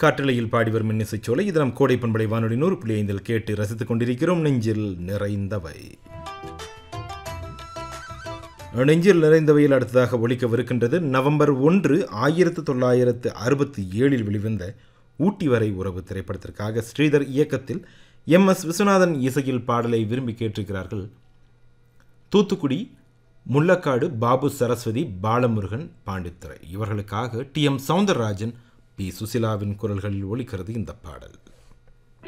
காற்றலையில் பாடி வரும் இன்னிசைச் சோலை இது நம் கோடை பண்படை வானொலி நூறு புள்ளி ஐந்தில் கேட்டு ரசித்துக் கொண்டிருக்கிறோம் நெஞ்சில் நிறைந்தவை நெஞ்சில் நிறைந்தவையில் அடுத்ததாக ஒழிக்கவிருக்கின்றது நவம்பர் ஒன்று ஆயிரத்து தொள்ளாயிரத்து அறுபத்தி ஏழில் வெளிவந்த ஊட்டி வரை உறவு திரைப்படத்திற்காக ஸ்ரீதர் இயக்கத்தில் எம் எஸ் விஸ்வநாதன் இசையில் பாடலை விரும்பி கேட்டிருக்கிறார்கள் தூத்துக்குடி முள்ளக்காடு பாபு சரஸ்வதி பாலமுருகன் பாண்டித்துறை இவர்களுக்காக டி எம் சவுந்தரராஜன் பி சுசிலாவின் குரல்களில் ஒலிக்கிறது இந்த பாடல்